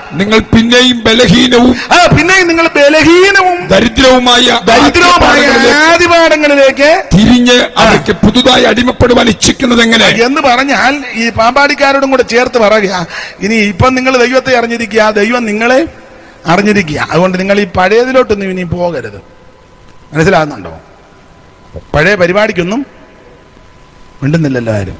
നിങ്ങൾ പിന്നെയും ബലഹീനവും ആ പിന്നെയും നിങ്ങൾ ബലഹീനവും ദരിദ്രവുമായ ദരിദ്രവുമായ ആദ്യപാഠങ്ങളിലേക്ക് ആദിപാഠങ്ങളിലേക്ക് തിരിഞ്ഞ് അവയ്ക്ക് പുതുതായി അടിമപ്പെടുവാൻ ഇച്ഛിക്കുന്നത് എങ്ങനെ എന്ന് പറഞ്ഞാൽ ഈ പാമ്പാടിക്കാരോടും കൂടെ ചേർത്ത് പറയുക ഇനി ഇപ്പം നിങ്ങൾ ദൈവത്തെ അറിഞ്ഞിരിക്കുക ദൈവം നിങ്ങളെ അറിഞ്ഞിരിക്കുക അതുകൊണ്ട് നിങ്ങൾ ഈ പഴയതിലോട്ടൊന്നും ഇനി പോകരുത് മനസ്സിലാകുന്നുണ്ടോ പഴയ പരിപാടിക്കൊന്നും മിണ്ടുന്നില്ലല്ലോ ആരും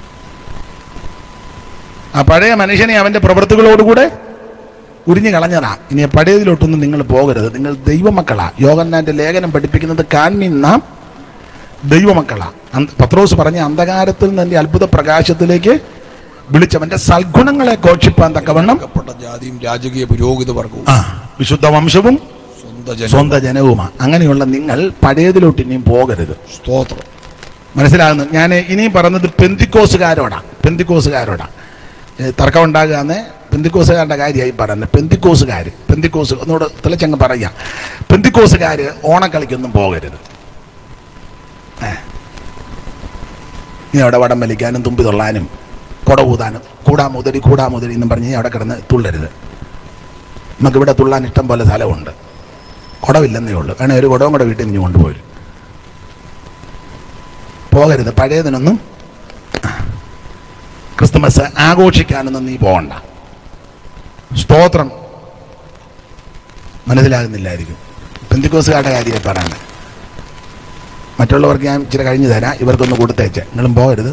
ആ പഴയ മനുഷ്യനെ അവന്റെ പ്രവൃത്തികളോടുകൂടെ ഉരിഞ്ഞു കളഞ്ഞതാ ഇനി പഴയതിലോട്ടൊന്നും നിങ്ങൾ പോകരുത് നിങ്ങൾ ദൈവമക്കളാ യോഗന്നാന്റെ ലേഖനം പഠിപ്പിക്കുന്നത് കാൺമീൻ നാം ദൈവമക്കളാ അന്ത- പത്രോസ് പറഞ്ഞ അന്ധകാരത്തിൽ നിന്ന് എൻ്റെ അത്ഭുത പ്രകാശത്തിലേക്ക് വിളിച്ചവന്റെ സൽഗുണങ്ങളെ ഘോഷിപ്പാൻ തക്കവണ്ണം പ്പെട്ട ജാതിയും രാജകീയ പുരോഹിത വർഗവും ആ വിശുദ്ധ വംശവും സ്വന്തം ജനം സ്വന്തം ജനവുമാണ് അങ്ങനെയുള്ള നിങ്ങൾ പഴയതിലോട്ട് ഇനിയും പോകരുത് സ്തോത്രം മനസ്സിലാകുന്നു ഞാൻ ഇനിയും പറഞ്ഞത് പെന്തിക്കോസുകാരോടാ പെന്തിക്കോസുകാരോടാ ഏ, തർക്കം ഉണ്ടാകുകയെന്ന് പെന്തിക്കോസുകാരുടെ കാര്യമായി പറയുന്നത് പെന്തിക്കോസുകാർ പെന്തിക്കോസ് ഒന്നുകൂടെ തിളച്ചങ്ങ് പറയാം പെന്തിക്കോസുകാർ ഓണക്കളിക്കൊന്നും പോകരുത് ഏ. ഇനി അവിടെ വടം വലിക്കാനും തുമ്പി തൊള്ളാനും കുട ഊതാനും കൂടാ മുതരി കൂടാ മുതരി എന്നും പറഞ്ഞ് അവിടെ കിടന്ന് തുള്ളരുത് നമുക്കിവിടെ തുള്ളാൻ ഇഷ്ടം പോലെ സ്ഥലമുണ്ട് കുടവില്ലെന്നേ ഉള്ളൂ വേണേ ഒരു കുടവും കൂടെ വീട്ടിൽ നിന്ന് കൊണ്ടുപോരും പോകരുത് പഴയതിനൊന്നും ക്രിസ്തുമസ് ആഘോഷിക്കാനൊന്നും നീ പോകണ്ട സ്തോത്രം മനസ്സിലാകുന്നില്ലായിരിക്കും പെന്തിക്കോസുകാരുടെ കാര്യമായി പറയണേ മറ്റുള്ളവർക്ക് ഞാൻ ഇച്ചിരി കഴിഞ്ഞു തരാം ഇവർക്കൊന്ന് കൊടുത്തേച്ച് നിങ്ങളും പോകരുത്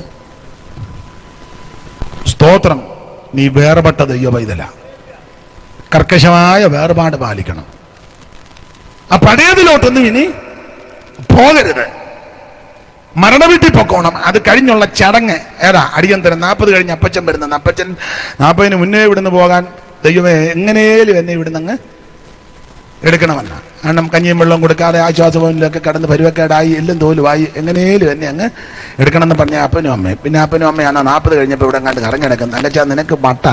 സ്തോത്രം നീ വേർപെട്ട ദൈവ പൈതല കർക്കശമായ വേർപാട് പാലിക്കണം ആ പഴയതിലോട്ടൊന്നും ഇനി പോകരുത് മരണവീട്ടിൽ പൊക്കോണം അത് കഴിഞ്ഞുള്ള ചടങ്ങ് ഏതാ അടിയന്തരം നാൽപ്പത് കഴിഞ്ഞ് അപ്പച്ചൻ വരുന്നത് അപ്പച്ചൻ നാൽപ്പതിന് മുന്നേ ഇവിടുന്ന് പോകാൻ ദൈവമേ എങ്ങനെയും എന്നെ ഇവിടുന്ന് അങ്ങ് എടുക്കണമെന്ന കാരണം കഞ്ഞിയും വെള്ളവും കൊടുക്കാതെ ആശ്വാസഭവനിലൊക്കെ കടന്ന് പരുവക്കേടായി എല്ലും തോലുമായി എങ്ങനെയും എന്നെ അങ്ങ് എടുക്കണമെന്ന് പറഞ്ഞ അപ്പനും അമ്മയും പിന്നെ അപ്പനും അമ്മയാണ് നാൽപ്പത് കഴിഞ്ഞപ്പോൾ ഇവിടെ കണ്ട് കറങ്ങി കിടക്കുന്നത് അല്ല ചാ നിനക്ക് മട്ട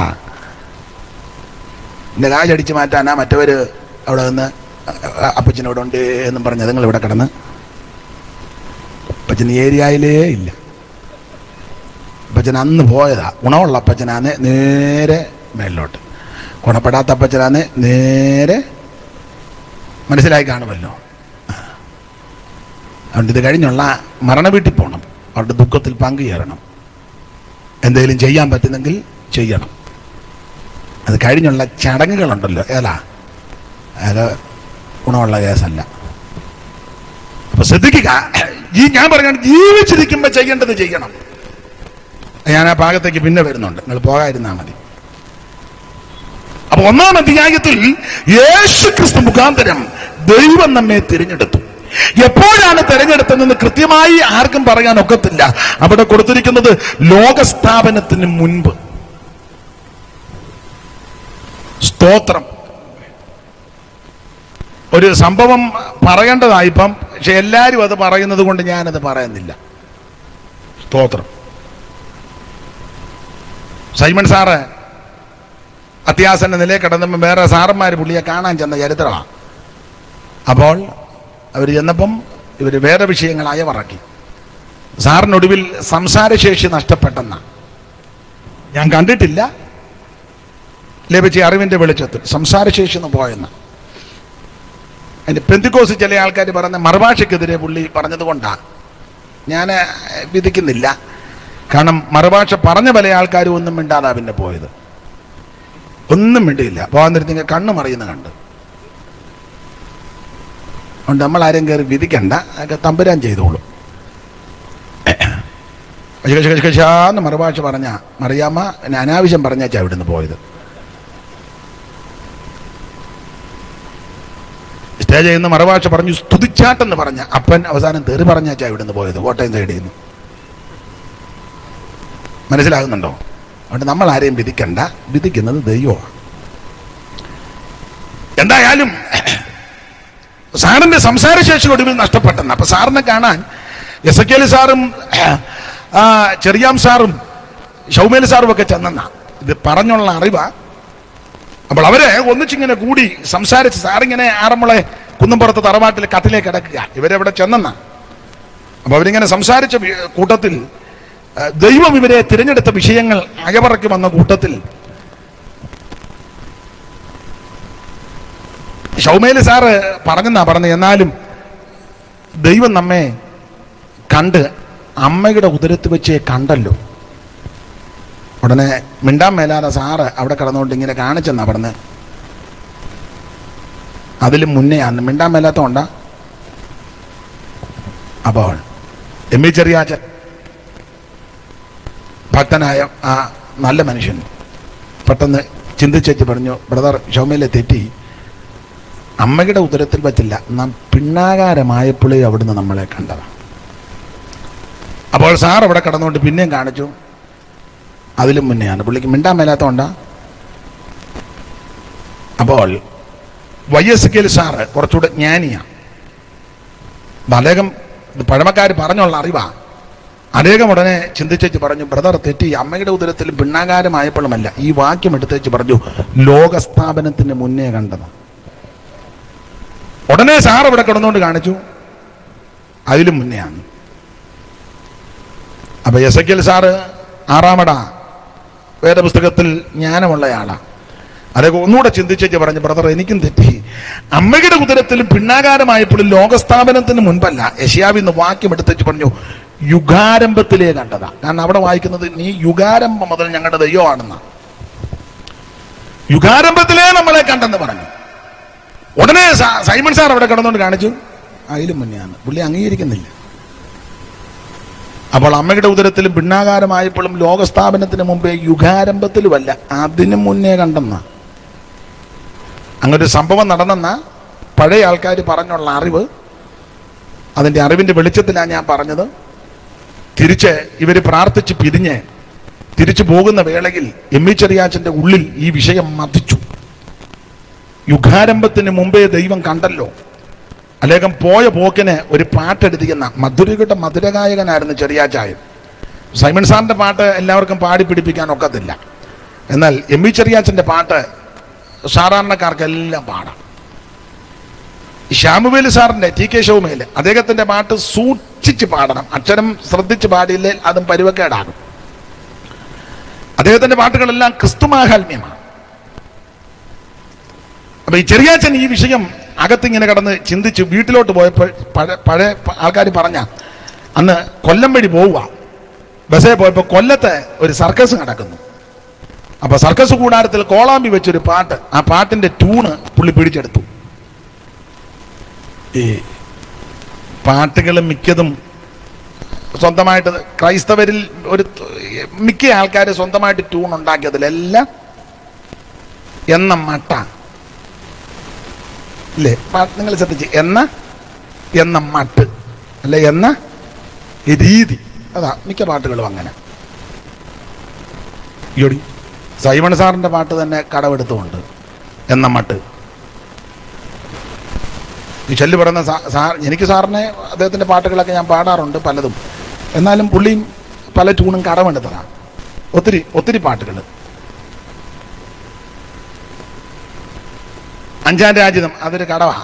എൻ്റെ കാശടിച്ച് മാറ്റാനാ മറ്റവർ അവിടെ നിന്ന് അപ്പച്ചനോട് ഉണ്ട് എന്നും പറഞ്ഞ് നിങ്ങൾ ഇവിടെ കിടന്ന് അപ്പച്ചൻ ഈ ഏരിയയിലേ ഇല്ല അപ്പച്ചൻ അന്ന് പോയതാ ഗുണമുള്ള അപ്പച്ചനാന്ന് നേരെ മേളിലോട്ട് ഗുണപ്പെടാത്ത അപ്പച്ചനാന്ന് നേരെ മനസ്സിലായി കാണുമല്ലോ അതുകൊണ്ട് ഇത് കഴിഞ്ഞുള്ള മരണ വീട്ടിൽ പോകണം അവരുടെ ദുഃഖത്തിൽ പങ്കുചേരണം എന്തെങ്കിലും ചെയ്യാൻ പറ്റുന്നെങ്കിൽ ചെയ്യണം അത് കഴിഞ്ഞുള്ള ചടങ്ങുകളുണ്ടല്ലോ ഏതാ അത് ഗുണമുള്ള കേസല്ല അപ്പൊ ശ്രദ്ധിക്കുക ഈ ഞാൻ പറയുകയാണ് ജീവിച്ചിരിക്കുമ്പോൾ ചെയ്യേണ്ടത് ചെയ്യണം ഞാൻ ആ ഭാഗത്തേക്ക് പിന്നെ വരുന്നുണ്ട് നിങ്ങൾ പോകാതിരുന്നാൽ മതി അപ്പൊ ഒന്നാം അധ്യായത്തിൽ യേശു ക്രിസ്തു മുഖാന്തരം ദൈവം നമ്മെ തിരഞ്ഞെടുത്തു എപ്പോഴാണ് തിരഞ്ഞെടുത്തതെന്ന് കൃത്യമായി ആർക്കും പറയാൻ ഒക്കത്തില്ല അവിടെ കൊടുത്തിരിക്കുന്നത് ലോകസ്ഥാപനത്തിന് മുൻപ് സ്തോത്രം ഒരു സംഭവം പറയേണ്ടതായിപ്പം പക്ഷെ എല്ലാവരും അത് പറയുന്നത് കൊണ്ട് ഞാനത് പറയുന്നില്ല സ്തോത്രം സൈമൺ സാറ് അത്യാസന്റെ നിലയിൽ കിടന്നപ്പം വേറെ സാറന്മാർ പുള്ളിയെ കാണാൻ ചെന്ന ചരിത്രമാണ് അപ്പോൾ അവർ ചെന്നപ്പം ഇവർ വേറെ വിഷയങ്ങൾ അയവറക്കി സാറിനൊടുവിൽ സംസാരശേഷി നഷ്ടപ്പെട്ടെന്ന ഞാൻ കണ്ടിട്ടില്ല ലഭിച്ച അറിവിന്റെ വെളിച്ചത്തിൽ സംസാരശേഷി എന്ന് പോയെന്ന് അതിന്റെ പെന്തിക്കോസ് ചില ആൾക്കാർ പറഞ്ഞ മറുഭാഷയ്ക്കെതിരെ പുള്ളി പറഞ്ഞത് കൊണ്ടാണ് ഞാൻ വിധിക്കുന്നില്ല കാരണം മറുഭാഷ പറഞ്ഞ പല ആൾക്കാരും ഒന്നും മിണ്ടാതാ പിന്നെ പോയത് ഒന്നും മിണ്ടിയില്ല പോകാൻ നേരത്തെ കണ്ണ് മറിയുന്ന കണ്ട് അതുകൊണ്ട് നമ്മൾ ആരും കയറി വിധിക്കണ്ട അതൊക്കെ തമ്പുരാൻ ചെയ്തോളൂ കശാന്ന് മറുഭാഷ പറഞ്ഞ മറിയാമ്മ പിന്നെ അനാവശ്യം പറഞ്ഞാച്ചാ ഇവിടുന്ന് പോയത് സ്റ്റേജിൽ നിന്ന് മറുഭാഷ പറഞ്ഞു സ്തുതിച്ചാട്ടെന്ന് പറഞ്ഞ അപ്പൻ അവസാനം തെറി പറഞ്ഞാച്ചാ ഇവിടുന്ന് പോയത് കോട്ടയം സൈഡിൽ നിന്ന് മനസ്സിലാകുന്നുണ്ടോ അതുകൊണ്ട് നമ്മൾ ആരെയും വിധിക്കണ്ട വിധിക്കുന്നത് ദൈവമാണ് എന്തായാലും സാറിന്റെ സംസാരശേഷി ഒടുവിൽ നഷ്ടപ്പെട്ടെന്ന് അപ്പൊ സാറിനെ കാണാൻ എസ് എ കെ സാറും ആ, ചെറിയാം സാറും ഷൗമേൽ സാറും ഒക്കെ ചെന്നെന്ന ഇത് പറഞ്ഞുള്ള അറിവാ അപ്പോൾ അവരെ ഒന്നിച്ചിങ്ങനെ കൂടി സംസാരിച്ച് സാറിങ്ങനെ ആറന്മുളെ കുന്നമ്പുറത്ത് തറവാട്ടിൽ കത്തിലേക്ക് കിടക്കുക ഇവരെവിടെ ചെന്നെന്ന അപ്പൊ അവരിങ്ങനെ സംസാരിച്ച വി- കൂട്ടത്തിൽ ആ, ദൈവം ഇവരെ തിരഞ്ഞെടുത്ത വിഷയങ്ങൾ അയവറയ്ക്ക് വന്ന കൂട്ടത്തിൽ ഷൗമേല് സാറ് പറഞ്ഞെന്നാ പറഞ്ഞത് എന്നാലും ദൈവം നമ്മെ കണ്ട് അമ്മയുടെ ഉദരത്ത് വെച്ച് കണ്ടല്ലോ ഉടനെ മിണ്ടാൻ മേലാതെ സാറ് അവിടെ കിടന്നുകൊണ്ട് ഇങ്ങനെ കാണിച്ചെന്നാ പറഞ്ഞത് അതിലും മുന്നേ അന്ന് മിണ്ടാൻ മേലാത്തോണ്ടാ അപ്പോൾ എം വി ചെറിയാച്ചൻ ഭക്തനായ ആ നല്ല മനുഷ്യൻ പെട്ടെന്ന് ചിന്തിച്ചേച്ച് പറഞ്ഞു ബ്രദർ ഷൗമയിലെ തെറ്റി അമ്മയുടെ ഉദരത്തിൽ പറ്റില്ല നാം പിണ്ണാകാരമായപ്പോഴേ അവിടുന്ന് നമ്മളെ കണ്ടതാണ് അപ്പോൾ സാർ അവിടെ കടന്നുകൊണ്ട് പിന്നെയും കാണിച്ചു അതിലും മുന്നെയാണ് പുള്ളിക്ക് മിണ്ടാൻ മേലാത്തോണ്ടാ അപ്പോൾ വൈ എസ് കെൽ സാറ് കുറച്ചുകൂടെ ജ്ഞാനിയാണ് അനേകം പഴമക്കാർ പറഞ്ഞുള്ള അറിവാ അനേകം ഉടനെ ചിന്തിച്ചേച്ച് പറഞ്ഞു ബ്രദർ തെറ്റി അമ്മയുടെ ഉദരത്തിൽ ഭിണ്ണാകാരമായപ്പോഴുമല്ല ഈ വാക്യം എടുത്തേച്ച് പറഞ്ഞു ലോകസ്ഥാപനത്തിന് മുന്നേ കണ്ടത് ഉടനെ സാർ ഇവിടെ കിടന്നുകൊണ്ട് കാണിച്ചു അതിലും മുന്നെയാണ് അപ്പൊ എസ് എ കെൽ സാറ് ആറാമട വേദപുസ്തകത്തിൽ ജ്ഞാനമുള്ളയാളാ അദ്ദേഹം ഒന്നുകൂടെ ചിന്തിച്ചേച്ച് പറഞ്ഞു ബ്രദർ എനിക്കും തെറ്റി അമ്മയുടെ ഉദരത്തിലും ഭിണ്ണാകാരമായപ്പോഴും ലോകസ്ഥാപനത്തിന് മുൻപല്ല യശയാവിന്ന് വാക്യം എടുത്തേച്ച് പറഞ്ഞു യുഗാരംഭത്തിലേ കണ്ടതാ കാരണം അവിടെ വായിക്കുന്നത് നീ യുഗാരംഭം മുതൽ ഞങ്ങളുടെ ദൈവമാണെന്ന യുഗാരംഭത്തിലേ നമ്മളെ കണ്ടെന്ന് പറഞ്ഞു ഉടനെ സ- സൈമൺ സാർ അവിടെ കിടന്നുകൊണ്ട് കാണിച്ചു അതിലും മുന്നെയാണ് പുള്ളി അംഗീകരിക്കുന്നില്ല അപ്പോൾ അമ്മയുടെ ഉദരത്തിലും ഭിണ്ണാകാരമായപ്പോഴും ലോകസ്ഥാപനത്തിന് മുമ്പേ യുഗാരംഭത്തിലുമല്ല അതിനു മുന്നേ കണ്ടെന്ന അങ്ങനൊരു സംഭവം നടന്നെന്ന പഴയ ആൾക്കാർ പറഞ്ഞുള്ള അറിവ് അതിൻ്റെ അറിവിൻ്റെ വെളിച്ചത്തിലാണ് ഞാൻ പറഞ്ഞത് തിരിച്ച് ഇവർ പ്രാർത്ഥിച്ച് പിരിഞ്ഞ് തിരിച്ചു പോകുന്ന വേളയിൽ എം ഇ ചെറിയാച്ചൻ്റെ ഉള്ളിൽ ഈ വിഷയം മതിച്ചു യുഗാരംഭത്തിന് മുമ്പേ ദൈവം കണ്ടല്ലോ അദ്ദേഹം പോയ പോക്കിന് ഒരു പാട്ടെടുത്തിക്കുന്ന മധുരയുടെ മധുരഗായകനായിരുന്നു ചെറിയാച്ചായൻ സൈമൺ സാറിന്റെ പാട്ട് എല്ലാവർക്കും പാടി പിടിപ്പിക്കാൻ ഒക്കത്തില്ല എന്നാൽ എം വി ചെറിയാച്ചന്റെ പാട്ട് സാധാരണക്കാർക്കെല്ലാം പാടാം ശ്യാമുവേലി സാറിന്റെ ടി കെ ഷൗമേല് അദ്ദേഹത്തിന്റെ പാട്ട് സൂക്ഷിച്ച് പാടണം അക്ഷരം ശ്രദ്ധിച്ച് പാടിയില്ലേ അതും പരുവക്കേടാകും അദ്ദേഹത്തിന്റെ പാട്ടുകളെല്ലാം ക്രിസ്തുമാഹാത്മ്യമാണ് അപ്പൊ ഈ ചെറിയാച്ചൻ ഈ വിഷയം അകത്തിങ്ങനെ കടന്ന് ചിന്തിച്ച് വീട്ടിലോട്ട് പോയപ്പോൾ പഴയ പഴയ ആൾക്കാർ പറഞ്ഞ അന്ന് കൊല്ലം വഴി പോവുക ബസ്സേ പോയപ്പോൾ കൊല്ലത്തെ ഒരു സർക്കസ് നടക്കുന്നു അപ്പൊ സർക്കസ് കൂടാരത്തിൽ കോളാമ്പി വെച്ചൊരു പാട്ട് ആ പാട്ടിന്റെ ട്യൂണ് പുള്ളി പിടിച്ചെടുത്തു ഈ പാട്ടുകൾ മിക്കതും സ്വന്തമായിട്ട് ക്രൈസ്തവരിൽ ഒരു മിക്ക ആൾക്കാർ സ്വന്തമായിട്ട് ട്യൂൺ ഉണ്ടാക്കിയതിലെല്ലാം എന്ന മട്ട ഇല്ലേ നിങ്ങൾ ശ്രദ്ധിച്ച് എന്ന എന്ന മട്ട് അല്ലെ എന്ന രീതി അതാ മിക്ക പാട്ടുകളും അങ്ങനെ ഇയോടി സൈമൺ സാറിന്റെ പാട്ട് തന്നെ കടമെടുത്തുകൊണ്ട് എന്ന മട്ട് ഈ ചെല്ലു പറയുന്ന സാ- സാർ എനിക്ക് സാറിനെ അദ്ദേഹത്തിന്റെ പാട്ടുകളൊക്കെ ഞാൻ പാടാറുണ്ട് പലതും എന്നാലും പുള്ളിയും പല ട്യൂണും കടമെടുത്തതാണ് ഒത്തിരി ഒത്തിരി പാട്ടുകൾ അഞ്ചാം രാജ്യം അതൊരു കടവാ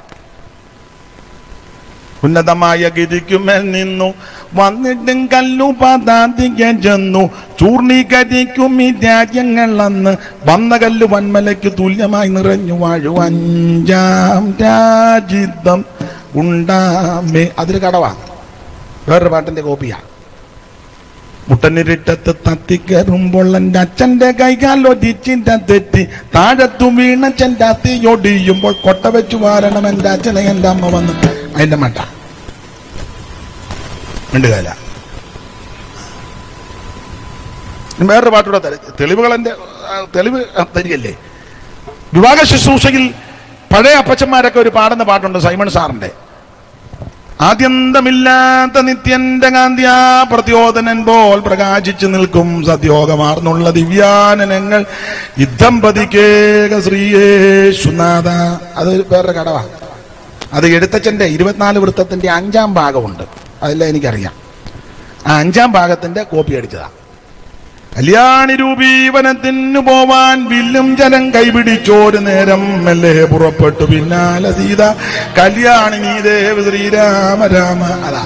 ഉന്നതമായ ഗിരിക്കുമേൽ നിന്നു വന്നിട്ടും കല്ലു പതാതിക്കാൻ ചെന്നു ചൂർണീകരിക്കും ഈ രാജ്യങ്ങൾ അന്ന് വന്ന കല്ല് വന്മലയ്ക്ക് തുല്യമായി നിറഞ്ഞു വാഴു അഞ്ചാം രാജിതം ഉണ്ടാമേ അതൊരു കടവാ വേറൊരു പാട്ടിന്റെ കോപ്പിയാ മുട്ടനിരിട്ടത്ത് തത്തിക്കയറുമ്പോൾ എൻ്റെ അച്ഛൻ്റെ കൈകാലൊതിച്ചിൻ്റെ തെറ്റി താഴത്തു വീണ ചെൻ്റെ അത്തിയൊടിയുമ്പോൾ കൊട്ട വെച്ചു വാരണം എൻ്റെ അച്ഛനെ എൻ്റെ അമ്മ വന്ന് അതിൻ്റെ മട്ട മിണ്ടുകയില്ല ഇനി വേറൊരു പാട്ടൂടെ തരും തെളിവുകൾ എൻ്റെ ആ, തെളിവ് തരികല്ലേ വിവാഹ ശുശ്രൂഷയിൽ പഴയ അപ്പച്ചന്മാരൊക്കെ ഒരു പാടുന്ന പാട്ടുണ്ട് സൈമൺ സാറിന്റെ ആദ്യന്തമില്ലാത്ത നിത്യന്റെ കാന്ത്യാ പ്രത്യോദനൻ പോൽ പ്രകാശിച്ചു നിൽക്കും സത്യോഗമാർന്നുള്ള ദിവ്യാനനങ്ങൾ യുദ്ധം പതിക്കേക ശ്രീയേശുനാഥ അത് വേറൊരു കടവാ അത് എഴുത്തച്ഛന്റെ ഇരുപത്തിനാല് വൃത്തത്തിന്റെ അഞ്ചാം ഭാഗമുണ്ട് അതെല്ലാം എനിക്കറിയാം ആ അഞ്ചാം ഭാഗത്തിന്റെ കോപ്പി അടിച്ചതാ കല്യാണി രൂപീവനത്തിനു പോവാൻ വില്ലും ജനം കൈപിടിച്ചോരു നേരം മെല്ലെ പുറപ്പെട്ടു പിന്നാലെ സീത കല്യാണി നീ ദേവ ശ്രീരാമ രാമ അതാ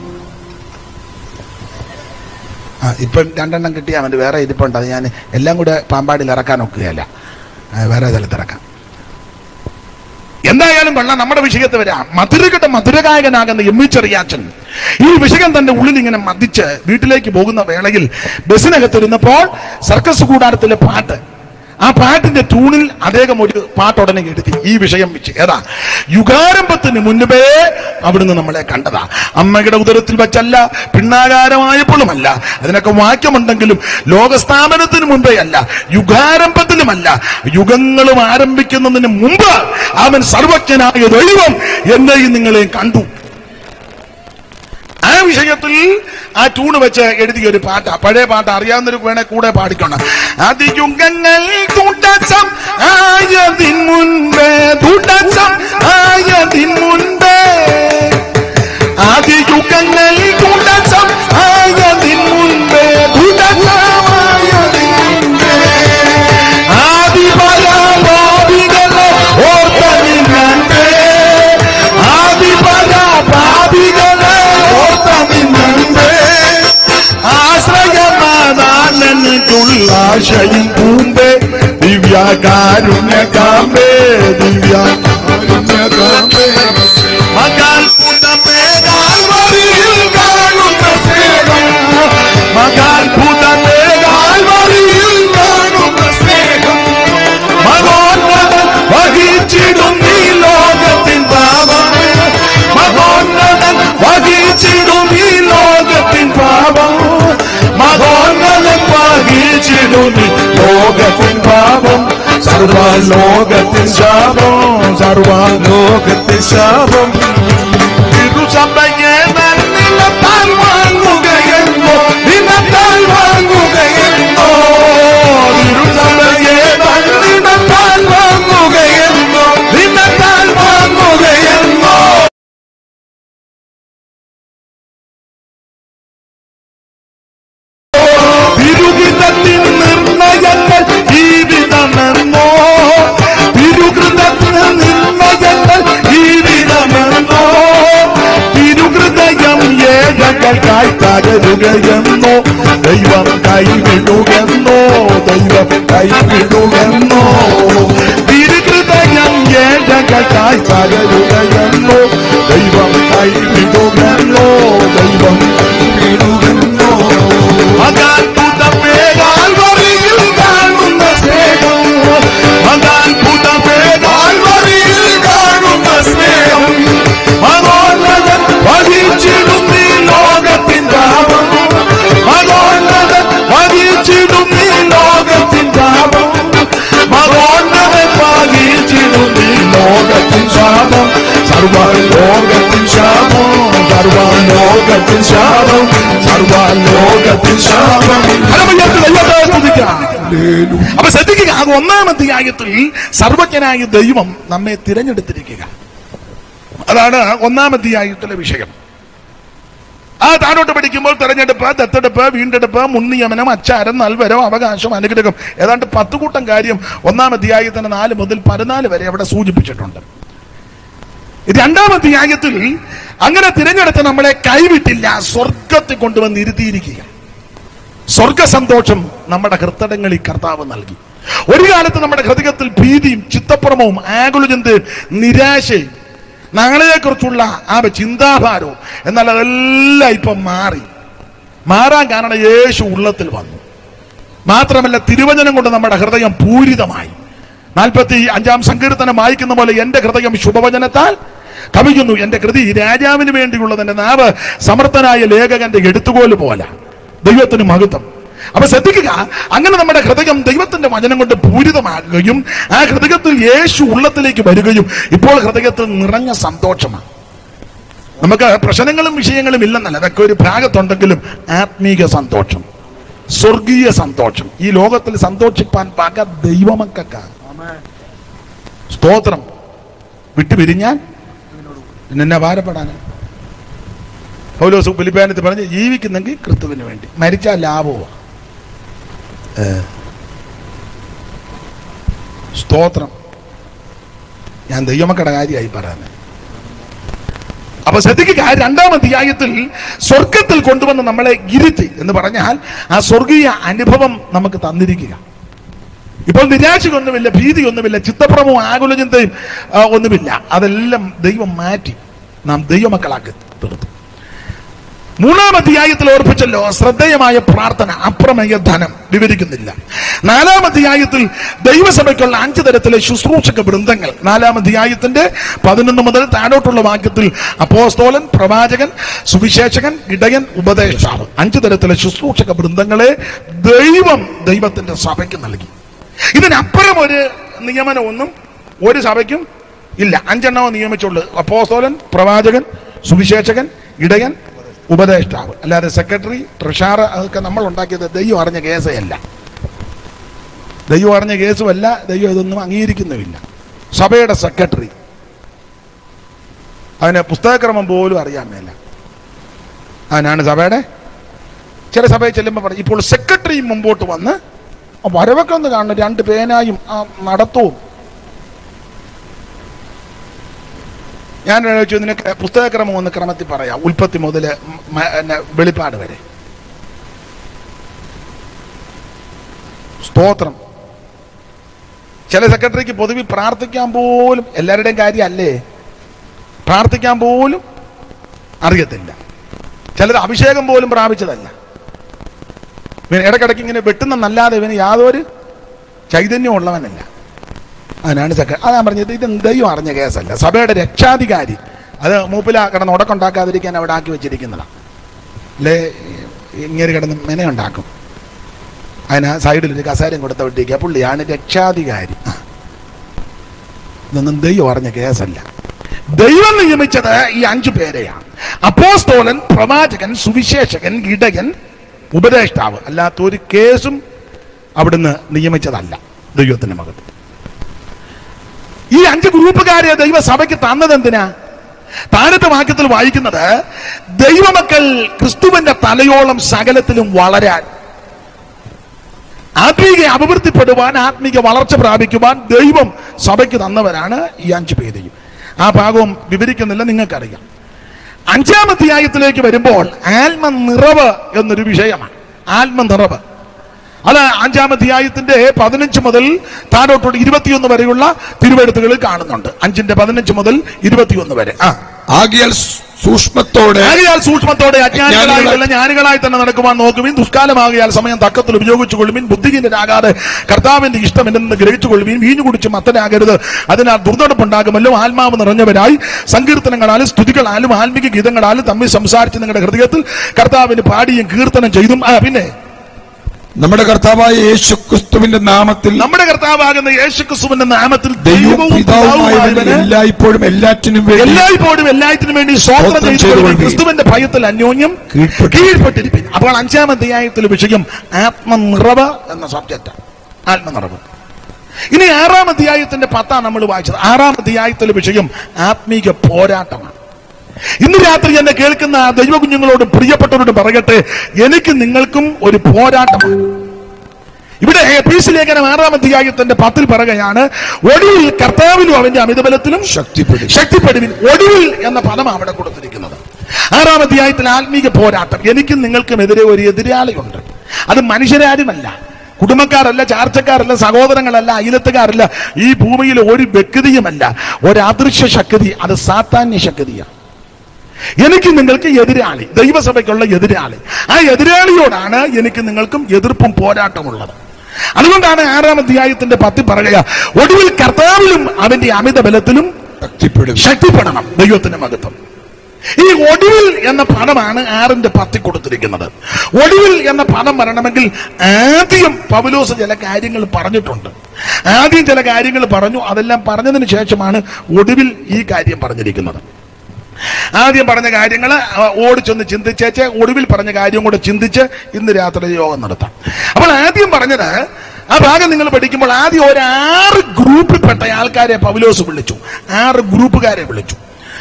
ആ ഇപ്പം രണ്ടെണ്ണം കിട്ടിയാൽ മതി വേറെ ഇരിപ്പുണ്ട് അത് ഞാൻ എല്ലാം കൂടെ പാമ്പാടിയിൽ ഇറക്കാൻ ഒക്കുകയല്ല ആ, വേറെ സ്ഥലത്ത് ഇറക്കാം ഏതായാലും കൊള്ളാം നമ്മുടെ വിഷയത്തിൽ വരാം മധുരകട്ട മധുരഗായകനാകുന്ന എം വി ചെറിയാച്ചൻ ഈ വിഷയം തന്റെ ഉള്ളിൽ ഇങ്ങനെ മതിച്ച് വീട്ടിലേക്ക് പോകുന്ന വേളയിൽ ബസ്സിനകത്തിരുന്നപ്പോൾ സർക്കസ് കൂടാരത്തിലെ പാട്ട് ആ പാട്ടിന്റെ ട്യൂണിൽ അദ്ദേഹം ഒരു പാട്ടുടനെ എഴുതി ഈ വിഷയം വെച്ച് ഏതാ യുഗാരംഭത്തിന് മുൻപേ അവിടുന്ന് നമ്മളെ കണ്ടതാ അമ്മയുടെ ഉദരത്തിൽ വെച്ചല്ല പിണ്ണാകാരമായപ്പോഴുമല്ല അതിനൊക്കെ വാക്യമുണ്ടെങ്കിലും ലോകസ്ഥാപനത്തിന് മുൻപേ അല്ല യുഗാരംഭത്തിലുമല്ല യുഗങ്ങളും ആരംഭിക്കുന്നതിന് മുമ്പ് അവൻ സർവജ്ഞനായ ദൈവം എന്നെയും നിങ്ങളെയും കണ്ടു ആ വിഷയത്തിൽ ആ ട്യൂണ് വെച്ച് എഴുതിയ ഒരു പാട്ടാ പഴയ പാട്ട് അറിയാവുന്നൊരു വേണേ കൂടെ പാടിക്കണം അതിയുഗങ്ങൾ തുടക്കം ആയതിൻ മുൻപേ തുടക്കം ആയതിൻ മുൻപേ ആദിയുഗങ്ങൾ തുടക്കം ആയതിൻ മുൻപേ തുടക്കമായതിൻ മുൻപേ ആദിപരാഭാവികളെ ഓർത്തതിനേ ആദിപരാഭാവികളെ ഓർത്തതിനേ ആശ്രയമാതാനനുള്ള ആശയും പൂമ്പേ ദിവ്യാകാരുണ്യകാമ്പേ ദിവ്യാകാരുണ്യകാമ്പേ മകാൽ പുതമേകാൽ വരിയിൽ കാണുന്ന സ്നേഹം മകാൽ പുതമേകാൽ വരിയിൽ കാണുന്ന സ്നേഹം മകോന്നതൻ വഹിച്ചിടും ഈ ലോകത്തിൻ പാപം മകോന്നതൻ വഹിച്ചിടും ഈ ലോകത്തിൻ പാപം മകോന്നതൻ വഹിച്ചിടും ഈ ലോകത്തിൻ പാപം സർവലോകത്തിൻ ശാപം സർവലോകത്തിൻ ശാപം തിരുസഭയെ നിന്നത്താൽ വാങ്ങുകയെന്നോ നിന്നത്താൽ വാങ്ങുകയെന്നോ തിരുസഭയെ നിന്നത്താൽ വാങ്ങുകയെന്നോ നിന്നത്താൽ വാങ്ങുകയെന്നോ തിരുഹിതത്തിൻ നിർണയങ്ങൾ ജീവിതമെന്നോ തിരുകൃതത്തിന് നിർണയങ്ങൾ ജീവിതമെന്നോ തിരുഹൃദയം ഏഴകൾക്കായി തകരുകയെന്നോ ദൈവം കൈവിടുകെന്നോ ദൈവം കൈവിടുകെന്നോ തിരുഹൃദയം ഏഴകൾക്കായി തകരുകയെന്നോ ദൈവം കൈവിടുകെന്നോ ദൈവം വിടുകെന്നോ അകാത്ഭുതമേകാൽ വരിയിൽ കാണുന്ന സ്നേഹം അകാത്ഭുതമേകാൽ വരിയിൽ കാണുന്ന സ്നേഹം മകോന്നതൻ വഹിച്ചിടും ഈ ലോകത്തിൻ പാപം മകോന്നതൻ വഹിച്ചിടും ഈ ലോകത്തിൻ പാപം മകോന്നതൻ വഹിച്ചിടും ഈ ലോകത്തിൻ ശാപം സർവലോകത്തിൻ ശാപം സർവലോകത്തിൻ ശാപം സർവലോകത്തിൻ ശാപം ഹല്ലേലൂയ, ദൈവത്തെ സ്തുതിക്കാം. അപ്പൊ ശ്രദ്ധിക്കുക അത് ഒന്നാം അധ്യായത്തിൽ സർവജ്ഞനായ ദൈവം നമ്മെ തിരഞ്ഞെടുത്തിരിക്കുക അതാണ് ഒന്നാം അധ്യായത്തിലെ വിഷയം ആ താഴോട്ട് പഠിക്കുമ്പോൾ തെരഞ്ഞെടുപ്പ് ദത്തെടുപ്പ് വീണ്ടെടുപ്പ് മുൻനിയമനം അച്ചാരം നൽവരം അവകാശം അനുഗ്രഹം ഏതാണ്ട് പത്ത് കൂട്ടം കാര്യം ഒന്നാം അധ്യായത്തിന് നാല് മുതൽ പതിനാല് വരെ അവിടെ സൂചിപ്പിച്ചിട്ടുണ്ട് രണ്ടാം അധ്യായത്തിൽ അങ്ങനെ തിരഞ്ഞെടുത്ത് നമ്മളെ കൈവിട്ടില്ല സ്വർഗത്തിൽ കൊണ്ടുവന്ന് ഇരുത്തിയിരിക്കുക സ്വർഗ സന്തോഷം നമ്മുടെ ഹൃദയങ്ങളിൽ കർത്താവ് നൽകി ഒരു കാലത്ത് നമ്മുടെ ഹൃദയത്തിൽ ഭീതിയും ചിത്തപ്പുറമവും ആകുലചിന്തയും നിരാശയും നാളെയെക്കുറിച്ചുള്ള ആ ചിന്താഭാരവും എന്നാൽ അതെല്ലാം ഇപ്പം മാറി മാറാൻ കാരണം യേശു ഉള്ളത്തിൽ വന്നു മാത്രമല്ല തിരുവചനം കൊണ്ട് നമ്മുടെ ഹൃദയം പൂരിതമായി നാൽപ്പത്തി അഞ്ചാം സങ്കീർത്തനം വായിക്കുന്ന പോലെ എന്റെ ഹൃദയം ശുഭവചനത്താൽ കവിയുന്നു എന്റെ കൃതി രാജാവിന് വേണ്ടിയുള്ളത് എന്റെ നാവ് സമർത്ഥനായ ലേഖകന്റെ എടുത്തുകോല് പോലെ ദൈവത്തിന് മഹത്വം അപ്പൊ ശ്രദ്ധിക്കുക അങ്ങനെ നമ്മുടെ ഹൃദയം ദൈവത്തിന്റെ വചനം കൊണ്ട് പൂരിതമാകുകയും ആ ഹൃദയത്തിൽ യേശു ഉള്ളത്തിലേക്ക് വരികയും ഇപ്പോൾ ഹൃദയത്തിൽ നിറഞ്ഞ സന്തോഷമാണ് നമുക്ക് പ്രശ്നങ്ങളും വിഷയങ്ങളും ഇല്ലെന്നല്ല അതൊക്കെ ഒരു ഭാഗത്തുണ്ടെങ്കിലും ആത്മീക സന്തോഷം സ്വർഗീയ സന്തോഷം ഈ ലോകത്തിൽ സന്തോഷിപ്പാൻ പക ദൈവമക്കാണ് സ്തോത്രം വിട്ടുപിരിഞ്ഞാൽ പിന്നെ ഭാരപ്പെടാൻ പൗലോസ് ഫിലിപ്പാനത്ത് പറഞ്ഞ് ജീവിക്കുന്നെങ്കിൽ ക്രിസ്തുവിന് വേണ്ടി മരിച്ചാൽ ലാഭമോ സ്തോത്രം ഞാൻ ദൈവമക്കടെ കാര്യമായി പറയുന്നത് അപ്പൊ ശ്രദ്ധിക്കുക രണ്ടാം അധ്യായത്തിൽ സ്വർഗത്തിൽ കൊണ്ടുവന്ന് നമ്മളെ ഇരുത്തി എന്ന് പറഞ്ഞാൽ ആ സ്വർഗീയ അനുഭവം നമുക്ക് തന്നിരിക്കുക ഇപ്പോൾ നിരാശയൊന്നുമില്ല ഭീതിയൊന്നുമില്ല ചിത്തപ്രമവും ആകുലചിന്തയും ആ, ഒന്നുമില്ല അതെല്ലാം ദൈവം മാറ്റി നാം ദൈവമക്കളാക്കി തീർത്തു മൂന്നാം അധ്യായത്തിൽ ഓർപ്പിച്ചല്ലോ ശ്രദ്ധേയമായ പ്രാർത്ഥന അപ്രമേയ ധനം വിവരിക്കുന്നില്ല നാലാം അധ്യായത്തിൽ ദൈവസഭയ്ക്കുള്ള അഞ്ച് തരത്തിലെ ശുശ്രൂഷക വൃന്ദങ്ങൾ നാലാം അധ്യായത്തിന്റെ പതിനൊന്ന് മുതൽ താഴോട്ടുള്ള വാക്യത്തിൽ അപ്പോസ്തോലൻ പ്രവാചകൻ സുവിശേഷകൻ ഇടയൻ ഉപദേഷ്ടാവ് അഞ്ച് തരത്തിലെ ശുശ്രൂഷക വൃന്ദങ്ങളെ ദൈവം ദൈവത്തിന്റെ സഭയ്ക്ക് നൽകി ഇതിനപ്പുറം ഒരു നിയമനമൊന്നും ഒരു സഭയ്ക്കും ഇല്ല അഞ്ചെണ്ണമോ നിയമിച്ചുള്ളൂ അപ്പോസ്തോലൻ പ്രവാചകൻ സുവിശേഷകൻ ഇടയൻ ഉപദേഷ്ടാവ് അല്ലാതെ സെക്രട്ടറി ട്രഷാർ അതൊക്കെ നമ്മൾ ഉണ്ടാക്കിയത് ദൈവം അറിഞ്ഞ കേസേ അല്ല ദൈവം അറിഞ്ഞ കേസുമല്ല ദൈവം ഇതൊന്നും അംഗീകരിക്കുന്നുമില്ല സഭയുടെ സെക്രട്ടറി അവന് പുസ്തകക്രമം പോലും അറിയാൻ മേല അവനാണ് സഭയുടെ ചില സഭയിൽ ചെല്ലുമ്പോൾ പറയും ഇപ്പോൾ സെക്രട്ടറി മുമ്പോട്ട് വന്ന് ആ വരവൊക്കെ ഒന്ന് കാണണം രണ്ട് പേനായും ആ നടത്തവും ഞാൻ ചോദിച്ചു നിനക്ക് പുസ്തകക്രമം ഒന്ന് ക്രമത്തിൽ പറയാം ഉൽപ്പത്തി മുതൽ വെളിപ്പാട് വരെ സ്തോത്രം ചില സെക്രട്ടറിക്ക് പൊതുവിൽ പ്രാർത്ഥിക്കാൻ പോലും എല്ലാവരുടെയും കാര്യമല്ലേ പ്രാർത്ഥിക്കാൻ പോലും അറിയത്തില്ല ചിലർ അഭിഷേകം പോലും പ്രാപിച്ചതല്ല ഇവൻ ഇടയ്ക്കിടയ്ക്ക് ഇങ്ങനെ വെട്ടുന്നല്ലാതെ ഇവന് യാതൊരു ചൈതന്യം ഉള്ളവനല്ല അതിനാണ് സെക്ര അതാ പറഞ്ഞത് ഇത് ദൈവം അറിഞ്ഞ കേസല്ല സഭയുടെ രക്ഷാധികാരി അത് മൂപ്പില കിടന്ന് ഉടക്കുണ്ടാക്കാതിരിക്കാൻ അവിടെ ആക്കി വെച്ചിരിക്കുന്നതാണ് അല്ലേ ഇങ്ങനെ കിടന്ന് മെനയുണ്ടാക്കും അതിന് സൈഡിൽ ഒരു കസേരയും കൊടുത്ത വിട്ടിരിക്കുക പുള്ളിയാണ് രക്ഷാധികാരി ആ. ഇതൊന്നും ദൈവം അറിഞ്ഞ കേസല്ല ദൈവം നിയമിച്ചത് ഈ അഞ്ചു പേരെയാണ് അപ്പോസ്തോലൻ പ്രവാചകൻ സുവിശേഷകൻ ഇടയൻ ഉപദേഷ്ടാവ് അല്ലാത്ത ഒരു കേസും അവിടുന്ന് നിയമിച്ചതല്ല ദൈവത്തിന്റെ മകത്ത് ഈ അഞ്ച് ഗ്രൂപ്പുകാരെ ദൈവസഭയ്ക്ക് തന്നത് എന്തിനാ താഴത്തെ വാക്യത്തിൽ വായിക്കുന്നത് ദൈവമക്കൾ ക്രിസ്തുവിന്റെ തലയോളം സകലത്തിലും വളരാൻ ആത്മീക അഭിവൃദ്ധിപ്പെടുവാൻ ആത്മീക വളർച്ച പ്രാപിക്കുവാൻ ദൈവം സഭയ്ക്ക് തന്നവരാണ് ഈ അഞ്ചു പേരെയും ആ ഭാഗവും വിവരിക്കുന്നില്ല നിങ്ങൾക്കറിയാം അഞ്ചാം അധ്യായത്തിലേക്ക് വരുമ്പോൾ ആത്മനിറവ് എന്നൊരു വിഷയമാണ് ആത്മനിറവ് അത് അഞ്ചാം അധ്യായത്തിന്റെ പതിനഞ്ച് മുതൽ താഴോട്ടോട്ട് ഇരുപത്തിയൊന്ന് വരെയുള്ള തിരുവെഴുത്തുകളിൽ കാണുന്നുണ്ട് അഞ്ചിന്റെ പതിനഞ്ച് മുതൽ ഇരുപത്തിയൊന്ന് വരെ ആ ആകിയാൽ സൂക്ഷ്മത്തോടെ ആകയാൽ സൂക്ഷ്മത്തോടെ അജ്ഞാനികളായിട്ടുള്ള ജ്ഞാനികളായി തന്നെ നടക്കുവാൻ നോക്കുവിൻ ദുഷ്കാലമാകിയാൽ സമയം തക്കത്തിൽ ഉപയോഗിച്ചു കൊള്ളുവിൻ ബുദ്ധിഹീനരാകാതെ കർത്താവിന്റെ ഇഷ്ടം എന്തെന്ന് ഗ്രഹിച്ചു കൊള്ളുവിൻ വീഞ്ഞു കുടിച്ച് മത്തനാകരുത് അതിനാൽ ദുർനടപ്പുണ്ടാകുമല്ലോ ആത്മാവ് നിറഞ്ഞവരായി സങ്കീർത്തനങ്ങളാലും സ്തുതികളാലും ആത്മിക ഗീതങ്ങളാലും തമ്മിൽ സംസാരിച്ച് നിങ്ങളുടെ ഹൃദയത്തിൽ കർത്താവിന് പാടിയും കീർത്തനം ചെയ്തും ആ പിന്നെ നമ്മുടെ കർത്താവായ യേശു ക്രിസ്തുവിന്റെ നാമത്തിൽ നമ്മുടെ കർത്താവാകുന്ന യേശുക്രിസ്തുവിന്റെ നാമത്തിൽ ദൈവവും ദൈവവും പിതാവുമായവന് പിതാവുമായവന് എല്ലായ്പ്പോഴും എല്ലാറ്റിനും വേണ്ടി എല്ലായ്പ്പോഴും എല്ലാത്തിനും വേണ്ടി സ്തോത്രം സ്തോത്രം ചെയ്തു ചെയ്തുകൊള്ളുവിൻ. കൊള്ളുവിൻ. ക്രിസ്തുവിന്റെ ഭയത്തിൽ അന്യോന്യം കീഴ്പ്പെട്ട് കീഴ്പ്പെട്ടിരിപ്പിൻ അപ്പോൾ അഞ്ചാം അധ്യായത്തിൽ വിഷയം ആത്മനിറവ് എന്ന സബ്ജക്റ്റ് ആത്മനിറവ് ഇനി ആറാം അധ്യായത്തിന്റെ പത്താണ് നമ്മൾ വായിച്ചത് ആറാം അധ്യായത്തിലെ വിഷയം ആത്മീക പോരാട്ടമാണ് ഇന്ന് രാത്രി എന്നെ കേൾക്കുന്ന ആ ദൈവ കുഞ്ഞുങ്ങളോട് പ്രിയപ്പെട്ടവരോട് പറയട്ടെ എനിക്ക് നിങ്ങൾക്കും ഒരു പോരാട്ടമാണ് ഇവിടെ പീസ് ലേഖനം ആറാം അധ്യായത്തിന്റെ പത്തിൽ പറയുകയാണ് ഒടുവിൽ കർത്താവിലും അവന്റെ അമിതബലത്തിലും ശക്തിപ്പെടും ശക്തിപ്പെടുവിൻ ഒടുവിൽ എന്ന പദം അവിടെ കൊടുത്തിരിക്കുന്നത് ആറാം അധ്യായത്തിൽ ആത്മീക പോരാട്ടം എനിക്കും നിങ്ങൾക്കും എതിരെ ഒരു എതിരാളിയുണ്ട് അത് മനുഷ്യരാരുമല്ല കുടുംബക്കാരല്ല ചാർച്ചക്കാരല്ല സഹോദരങ്ങളല്ല അയലത്തുകാരല്ല ഈ ഭൂമിയിൽ ഒരു വ്യക്തിയുമല്ല ഒരദൃശ്യ ശക്തി അത് സാത്താന്യ ശക്തിയാണ് എനിക്ക് നിങ്ങൾക്ക് എതിരാളി ദൈവസഭയ്ക്കുള്ള എതിരാളി ആ എതിരാളിയോടാണ് എനിക്ക് നിങ്ങൾക്കും എതിർപ്പും പോരാട്ടമുള്ളത് അതുകൊണ്ടാണ് ആറാം അധ്യായത്തിന്റെ പത്തി പറയുക ഒടുവിൽ കർത്താവിലും അവന്റെ അമിത ബലത്തിലും ശക്തിപ്പെടും ശക്തിപ്പെടണം ദൈവത്തിന്റെ മഹത്വം ഈ ഒടുവിൽ എന്ന പദമാണ് ആറിന്റെ പത്തി കൊടുത്തിരിക്കുന്നത് ഒടുവിൽ എന്ന പദം വരണമെങ്കിൽ ആദ്യം പൗലോസ് ചില കാര്യങ്ങൾ പറഞ്ഞിട്ടുണ്ട് ആദ്യം ചില കാര്യങ്ങൾ പറഞ്ഞു അതെല്ലാം പറഞ്ഞതിന് ശേഷമാണ് ഒടുവിൽ ഈ കാര്യം പറഞ്ഞിരിക്കുന്നത് ആദ്യം പറഞ്ഞ കാര്യങ്ങൾ ഓടിച്ചൊന്ന് ചിന്തിച്ചേച്ച് ഒടുവിൽ പറഞ്ഞ കാര്യം കൂടെ ചിന്തിച്ച് ഇന്ന് രാത്രി യോഗം നടത്താം അപ്പോൾ ആദ്യം പറഞ്ഞത് ആ ഭാഗം നിങ്ങൾ പഠിക്കുമ്പോൾ ആദ്യം ഒരു ആറ് ഗ്രൂപ്പിൽപ്പെട്ട ആൾക്കാരെ പൗലോസ് വിളിച്ചു ആറ് ഗ്രൂപ്പുകാരെ വിളിച്ചു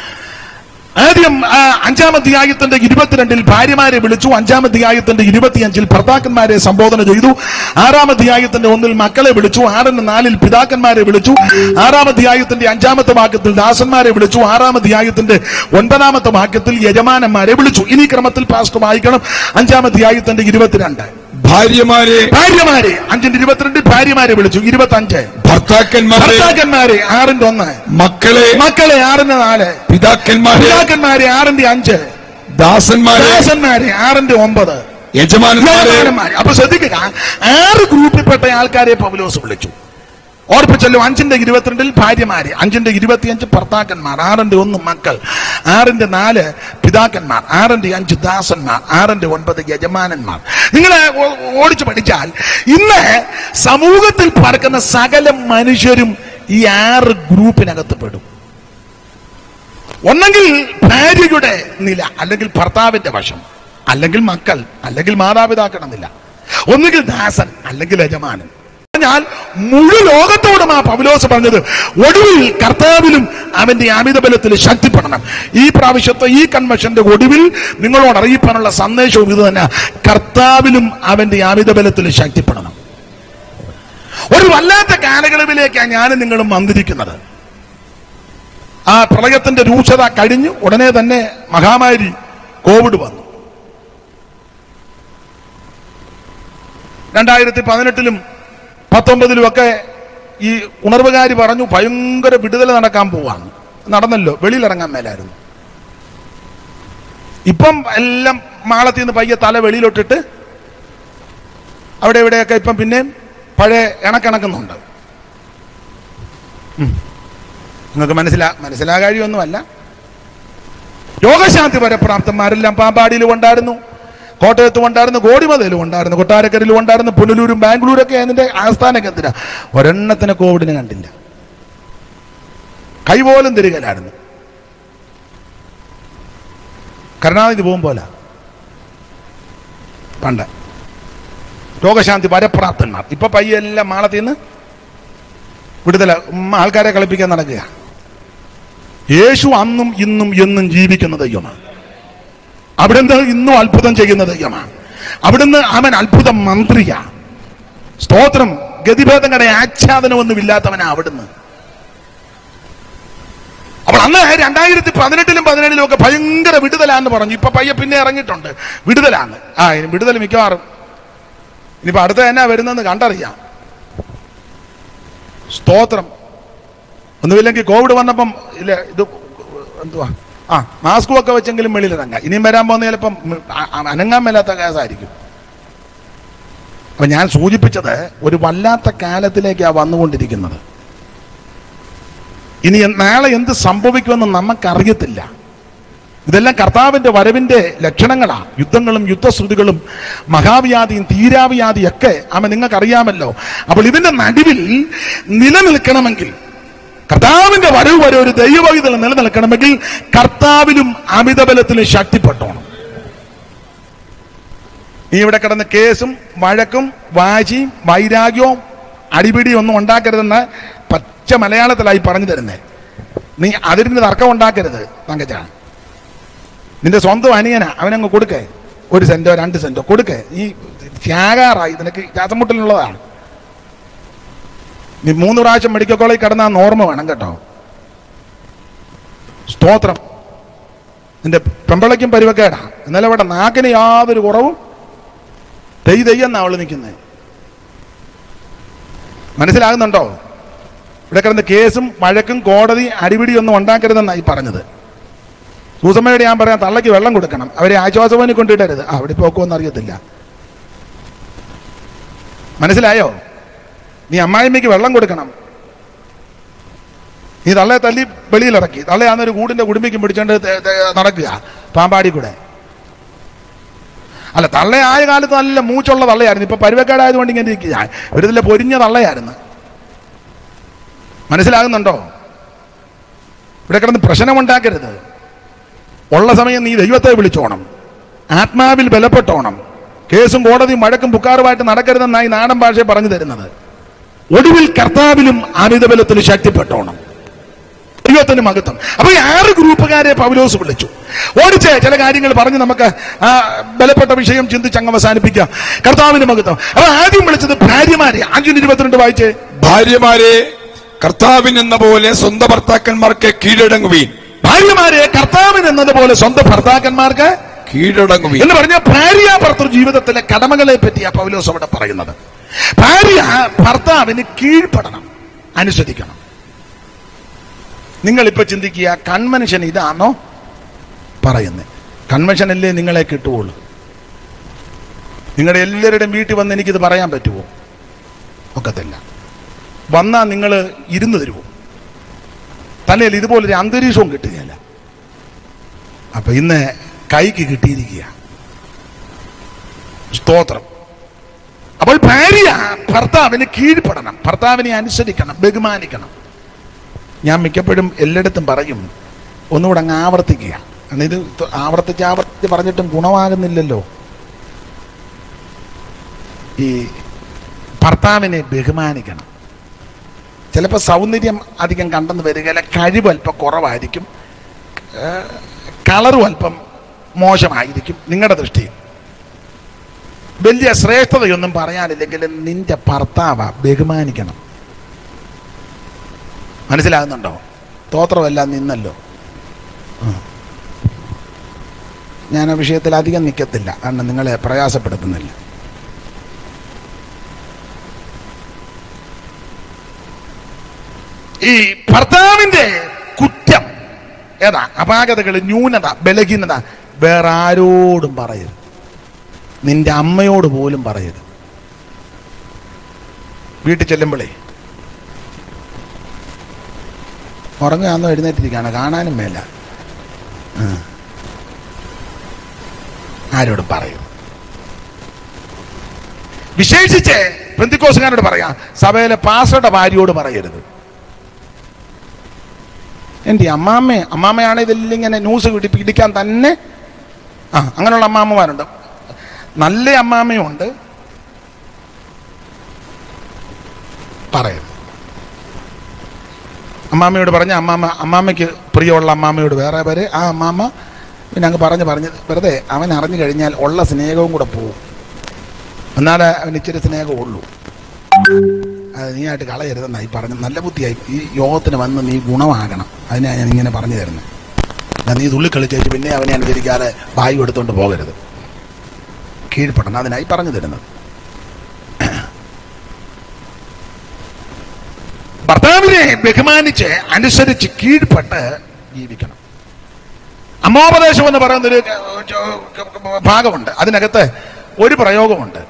ആദ്യം ആ, അഞ്ചാം അധ്യായത്തിന്റെ ഇരുപത്തിരണ്ടിൽ ഭാര്യമാരെ വിളിച്ചു അഞ്ചാം അധ്യായത്തിന്റെ ഇരുപത്തിയഞ്ചിൽ ഭർത്താക്കന്മാരെ സംബോധന ചെയ്തു ആറാം അധ്യായത്തിന്റെ ഒന്നിൽ മക്കളെ വിളിച്ചു ആറിന് നാലിൽ പിതാക്കന്മാരെ വിളിച്ചു ആറാം അധ്യായത്തിന്റെ അഞ്ചാമത്തെ വാക്യത്തിൽ ദാസന്മാരെ വിളിച്ചു ആറാം അധ്യായത്തിന്റെ ഒൻപതാമത്തെ വാക്യത്തിൽ യജമാനന്മാരെ വിളിച്ചു ഇനി ക്രമത്തിൽ പാസ്റ്റ് വായിക്കണം അഞ്ചാം അധ്യായത്തിന്റെ ഇരുപത്തിരണ്ട് ഭാര്യമാരെ ഭാര്യമാരെ അഞ്ചിന്റെ ഇരുപത്തിരണ്ട് ഭാര്യമാരെ വിളിച്ചു ഇരുപത്തി അഞ്ച് ഭർത്താക്കന്മാരെ ഭർത്താക്കന്മാരെ ആറിന്റെ ഒന്ന് മക്കളെ മക്കളെ ആറിന്റെ നാല് പിതാക്കന്മാരെ പിതാക്കന്മാരെ ആറിന്റെ അഞ്ച് ദാസന്മാരെ ദാസന്മാരെ ആറിന്റെ ഒമ്പത് യജമാനന്മാരെ യജമാനന്മാര്. അപ്പൊ ശ്രദ്ധിക്കുക ആറ് ഗ്രൂപ്പിൽപ്പെട്ട ആൾക്കാരെ പൗലോസ് വിളിച്ചു ഓർപ്പിച്ചല്ലോ അഞ്ചിന്റെ ഇരുപത്തിരണ്ടിൽ ഭാര്യമാര് അഞ്ചിന്റെ ഇരുപത്തിയഞ്ച് ഭർത്താക്കന്മാർ ആറിന്റെ ഒന്ന് മക്കൾ ആറിന്റെ നാല് പിതാക്കന്മാർ ആറിന്റെ അഞ്ച് ദാസന്മാർ ആറിന്റെ ഒൻപത് യജമാനന്മാർ നിങ്ങൾ ഓടിച്ചു പഠിച്ചാൽ ഇന്ന് സമൂഹത്തിൽ പറക്കുന്ന സകല മനുഷ്യരും ഈ ആറ് ഗ്രൂപ്പിനകത്ത് പെടും ഒന്നെങ്കിൽ ഭാര്യയുടെ നില അല്ലെങ്കിൽ ഭർത്താവിന്റെ വശം അല്ലെങ്കിൽ മക്കൾ അല്ലെങ്കിൽ മാതാപിതാക്കളുടെ നില ഒന്നുകിൽ ദാസൻ അല്ലെങ്കിൽ യജമാനൻ പറഞ്ഞാൽ മുഴു ലോകത്തോടും ആ പൗലോസ് പറഞ്ഞത് ഒടുവിൽ കർത്താവിലും അവന്റെ അമിതബലത്തിൽ ശക്തിപ്പെടണം ഈ പ്രാവശ്യത്തെ ഈ കൺവെൻഷന്റെ ഒടുവിൽ നിങ്ങളോട് അറിയിപ്പാനുള്ള സന്ദേശവും ഇത് തന്നെ കർത്താവിലും അവന്റെ അമിതബലത്തിൽ ശക്തിപ്പെടണം ഒരു വല്ലാത്ത കാലയളവിലേക്കാണ് ഞാനും നിങ്ങളും വന്നിരിക്കുന്നത് ആ പ്രളയത്തിന്റെ രൂക്ഷത കഴിഞ്ഞു ഉടനെ തന്നെ മഹാമാരി കോവിഡ് വന്നു രണ്ടായിരത്തി പതിനെട്ടിലും പത്തൊമ്പതിലും ഒക്കെ ഈ ഉണർവുകാരി പറഞ്ഞു ഭയങ്കര വിടുതൽ നടക്കാൻ പോവാണ് നടന്നല്ലോ വെളിയിലിറങ്ങാൻ മേലായിരുന്നു ഇപ്പം എല്ലാം മാളത്തിൽ നിന്ന് പയ്യെ തല വെളിയിലോട്ടിട്ട് അവിടെ ഇവിടെയൊക്കെ ഇപ്പം പിന്നെയും പഴയ ഇണക്കിണക്കുന്നുണ്ട് നിങ്ങൾക്ക് മനസ്സിലാ മനസ്സിലാകാഴിയൊന്നുമല്ല രോഗശാന്തി പരപ്രാപ്തന്മാരെല്ലാം പാമ്പാടിയിലും ഉണ്ടായിരുന്നു കോട്ടയത്തും ഉണ്ടായിരുന്നു കോടിമതയിലും ഉണ്ടായിരുന്നു കൊട്ടാരക്കരയിലും ഉണ്ടായിരുന്നു പുനലൂരും ബാംഗ്ലൂരൊക്കെ അതിന്റെ ആസ്ഥാന കേന്ദ്ര ഒരെണ്ണത്തിന് കോവിഡിന് കണ്ടില്ല കൈപോലും തിരികലായിരുന്നു കരുണാനിധി പോകും പോലെ പണ്ട് രോഗശാന്തി പരപ്രാപ്തന്മാർ ഇപ്പൊ പയ്യെല്ലാം മാളത്തിൽ നിന്ന് വിടുതല ഉമ്മ ആൾക്കാരെ കളിപ്പിക്കാൻ നടക്കുക യേശു അന്നും ഇന്നും എന്നും ജീവിക്കുന്ന ദൈവമാണ് അവിടുന്ന് ഇന്നും അത്ഭുതം ചെയ്യുന്ന ദൈവമാണ് അവിടുന്ന് അവൻ അത്ഭുത മന്ത്രിയാ സ്തോത്രം ഗതിഭേദങ്ങളുടെ ആച്ഛാദനമൊന്നും ഇല്ലാത്തവനാ അവിടുന്ന് അപ്പോൾ അന്ന് രണ്ടായിരത്തി പതിനെട്ടിലും പതിനേഴിലും ഒക്കെ ഭയങ്കര വിടുതലാന്ന് പറഞ്ഞു ഇപ്പൊ പയ്യെ പിന്നെ ഇറങ്ങിയിട്ടുണ്ട് വിടുതലാന്ന് ആ ഇനി വിടുതൽ മിക്കവാറും ഇനിയിപ്പോ അടുത്ത എന്നാ വരുന്നെന്ന് കണ്ടറിയാം സ്തോത്രം ഒന്നുമില്ലെങ്കിൽ കോവിഡ് വന്നപ്പം ഇല്ല ഇത് എന്തുവാ ആ മാസ്കും ഒക്കെ വെച്ചെങ്കിലും വെളിയിലിറങ്ങാം ഇനിയും വരാൻ പോകുന്ന ചിലപ്പം അ- അ- അനങ്ങാൻ മേലാത്ത കേസായിരിക്കും അപ്പൊ ഞാൻ സൂചിപ്പിച്ചത് ഒരു വല്ലാത്ത കാലത്തിലേക്കാണ് വന്നുകൊണ്ടിരിക്കുന്നത് ഇനി എ- നാളെ എന്ത് സംഭവിക്കുമെന്ന് നമുക്കറിയത്തില്ല ഇതെല്ലാം കർത്താവിന്റെ വരവിന്റെ ലക്ഷണങ്ങളാ യുദ്ധങ്ങളും യുദ്ധശ്രുതികളും മഹാവ്യാധിയും തീരാവ്യാധിയും ഒക്കെ അവൻ നിങ്ങൾക്കറിയാമല്ലോ അപ്പോൾ ഇതിന്റെ നടുവിൽ നിലനിൽക്കണമെങ്കിൽ കർത്താവിന്റെ വരവ് വരെ ഒരു ദൈവവിധം നിലനിൽക്കണമെങ്കിൽ കർത്താവിലും അമിതബലത്തിലും ശക്തിപ്പെട്ടോണം നീ ഇവിടെ കിടന്ന് കേസും വഴക്കും വാശിയും വൈരാഗ്യവും അടിപിടിയും ഒന്നും ഉണ്ടാക്കരുതെന്ന് പച്ച മലയാളത്തിലായി പറഞ്ഞു തരുന്നേ നീ അതിന് തർക്കം ഉണ്ടാക്കരുത് തങ്കച്ച നിന്റെ സ്വന്തം അനിയനാ അവനങ്ങ് കൊടുക്കേ ഒരു സെന്റോ രണ്ട് സെന്റോ കൊടുക്കേ ഈ ത്യാഗാറായി നിനക്ക് ശ്വാസമുട്ടലുള്ളതാണ് നീ മൂന്ന് പ്രാവശ്യം മെഡിക്കൽ കോളേജിൽ കിടന്ന ഓർമ്മ വേണം കേട്ടോ സ്തോത്രം നിന്റെ പെമ്പളയ്ക്കും പരിവക്കേടാ എന്നാലും അവിടെ നാക്കിന് യാതൊരു കുറവും തെയ് തെയ്യെന്നാ അവള് നിൽക്കുന്നത് മനസ്സിലാകുന്നുണ്ടോ ഇവിടെ കിടന്ന് കേസും വഴക്കും കോടതി അടിപിടിയൊന്നും ഉണ്ടാക്കരുതെന്നായി പറഞ്ഞത് സൂസമ്മയോട് ഞാൻ പറയാം തള്ളയ്ക്ക് വെള്ളം കൊടുക്കണം അവരെ ആശ്വാസവാനി കൊണ്ടിടരുത് ആ അവിടെ പോക്കുമെന്ന് അറിയത്തില്ല മനസ്സിലായോ നീ അമ്മായിമ്മയ്ക്ക് വെള്ളം കൊടുക്കണം നീ തള്ളയെ തല്ലി വെളിയിലിറക്കി തള്ളയാന്നൊരു കൂടിന്റെ കുടുംബിക്കും പിടിച്ചോണ്ട് തെ- തെ- നടക്കുക പാമ്പാടി കൂടെ അല്ല തള്ളയായ കാലത്ത് നല്ല മൂച്ചുള്ള തള്ളയായിരുന്നു ഇപ്പൊ പരുവക്കേടായതുകൊണ്ട് ഇങ്ങനെ ഇരിക്കുക ഒരു ഇതിലെ പൊരിഞ്ഞ തള്ളയായിരുന്നു മനസ്സിലാകുന്നുണ്ടോ ഇവിടെ കിടന്ന് പ്രശ്നമുണ്ടാക്കരുത് ഉള്ള സമയം നീ ദൈവത്തെ വിളിച്ചോണം ആത്മാവിൽ ബലപ്പെട്ടോണം കേസും കോടതിയും വഴക്കും പുക്കാറുമായിട്ട് നടക്കരുതെന്നായി നാടൻ ഭാഷയെ പറഞ്ഞു തരുന്നത് ഒടുവിൽ കർത്താവിലും അമിതബലത്തിൽ ശക്തിപ്പെട്ടോണം ദൈവത്തിന് മഹത്വം അപ്പൊ ഈ ആറ് ഗ്രൂപ്പുകാരെ പൗലോസ് വിളിച്ചു ഓടിച്ച് ചില കാര്യങ്ങൾ പറഞ്ഞ് നമുക്ക് ആ ബലപ്പെട്ട വിഷയം ചിന്തിച്ച് അങ്ങ് അവസാനിപ്പിക്കാം കർത്താവിന് മഹത്വം അപ്പൊ ആദ്യം വിളിച്ചത് ഭാര്യമാരെ അഞ്ചിന് ഇരുപത്തിരണ്ട് വായിച്ചേ ഭാര്യമാരെ കർത്താവിൻ എന്ന പോലെ സ്വന്തം ഭർത്താക്കന്മാർക്ക് കീഴടങ്ങുവീൻ ഭാര്യമാരെ കർത്താവിന് എന്നതുപോലെ സ്വന്തം ഭർത്താക്കന്മാർക്ക് കീഴടങ്ങുവീൻ എന്ന് പറഞ്ഞ ഭാര്യ ഭർത്തൃ ജീവിതത്തിലെ കടമകളെ പറ്റിയാ പൗലോസ് അവിടെ പറയുന്നത് ഭാര്യ ഭർത്താവിന് കീഴ്പ്പെടണം അനുസരിക്കണം നിങ്ങൾ ഇപ്പൊ ചിന്തിക്കുക കൺവെൻഷൻ ഇതാണോ പറയുന്നത് കൺവെൻഷനല്ലേ നിങ്ങളെ കിട്ടുകയുള്ളൂ നിങ്ങളുടെ എല്ലാവരുടെയും വീട്ടിൽ വന്ന് എനിക്കിത് പറയാൻ പറ്റുമോ ഒക്കത്തില്ല വന്നാൽ നിങ്ങൾ ഇരുന്ന് തരുമോ തന്നെയല്ല ഇതുപോലൊരു അന്തരീക്ഷവും കിട്ടുകയില്ല അപ്പൊ ഇന്ന് കൈക്ക് കിട്ടിയിരിക്കുക സ്തോത്രം അപ്പോൾ ഭാര്യ ഭർത്താവിന് കീഴ്പ്പെടണം ഭർത്താവിനെ അനുസരിക്കണം ബഹുമാനിക്കണം ഞാൻ മിക്കപ്പോഴും എല്ലായിടത്തും പറയും ഒന്നുകൂടെ അങ്ങ് ആവർത്തിക്കുക കാരണം ഇത് ത- ആവർത്തിച്ച് ആവർത്തിച്ച് പറഞ്ഞിട്ടും ഗുണമാകുന്നില്ലല്ലോ ഈ ഭർത്താവിനെ ബഹുമാനിക്കണം ചിലപ്പോൾ സൗന്ദര്യം അധികം കണ്ടെന്ന് വരികയില്ല കഴിവ് അല്പം കുറവായിരിക്കും കളറും അല്പം മോശമായിരിക്കും നിങ്ങളുടെ ദൃഷ്ടിയിൽ വലിയ ശ്രേഷ്ഠതയൊന്നും പറയാനില്ലെങ്കിൽ നിന്റെ ഭർത്താവ ബഹുമാനിക്കണം മനസ്സിലാകുന്നുണ്ടോ തോത്രമെല്ലാം നിന്നല്ലോ ആ. ഞാൻ ആ വിഷയത്തിൽ അധികം നിൽക്കത്തില്ല കാരണം നിങ്ങളെ പ്രയാസപ്പെടുത്തുന്നില്ല ഈ ഭർത്താവിന്റെ കുറ്റം ഏതാ അപാകതകൾ ന്യൂനത ബലഹീനത വേറെ ആരോടും പറയരുത് നിന്റെ അമ്മയോട് പോലും പറയരുത് വീട്ടിൽ ചെല്ലുമ്പോഴേ ഉറങ്ങാന്നോ എഴുന്നേറ്റിരിക്കുകയാണ് കാണാനും മേല ആ. ആരോടും പറയും വിശേഷിച്ച് പെന്തിക്കോസുകാരോട് പറയാം സഭയിലെ പാസ്റ്ററുടെ ഭാര്യയോട് പറയരുത് എൻ്റെ അമ്മാമ്മ അമ്മാമ്മയാണ് ഇതെല്ലാം ഇങ്ങനെ ന്യൂസ് പിടി പിടിക്കാൻ തന്നെ ആ അങ്ങനെയുള്ള അമ്മാമ്മമാരുണ്ട് നല്ല അമ്മാമ്മയുണ്ട് പറയും അമ്മാമ്മയോട് പറഞ്ഞ അമ്മാമ്മ അമ്മാമ്മയ്ക്ക് പ്രിയമുള്ള അമ്മാമ്മയോട് വേറെ പേര് ആ അമ്മാമ്മ പിന്നെ അങ്ങ് പറഞ്ഞ് പറഞ്ഞ് വെറുതെ അവൻ അറിഞ്ഞു കഴിഞ്ഞാൽ ഉള്ള സ്നേഹവും കൂടെ പോവും എന്നാലേ അവന് ഇച്ചിരി സ്നേഹം ഉള്ളൂ അത് നീ ആയിട്ട് കളയരുതെന്നായി പറഞ്ഞു നല്ല ബുദ്ധിയായി ഈ യോഗത്തിന് വന്ന് നീ ഗുണമാകണം അതിനാണ് ഞാൻ ഇങ്ങനെ പറഞ്ഞു തരുന്നത് ഞാൻ നീ തുള്ളി കളിച്ചേച്ച് പിന്നെ അവനെ അനുസരിക്കാതെ വായു എടുത്തുകൊണ്ട് പോകരുത് കീഴ്പ്പെടണം അതിനായി പറഞ്ഞു തരുന്നത് ഭർത്താവിനെ ബഹുമാനിച്ച് അനുസരിച്ച് കീഴ്പ്പെട്ട് ജീവിക്കണം അമ്മോപദേശം എന്ന് പറയുന്നൊരു ഭാഗമുണ്ട് അതിനകത്ത് ഒരു പ്രയോഗമുണ്ട്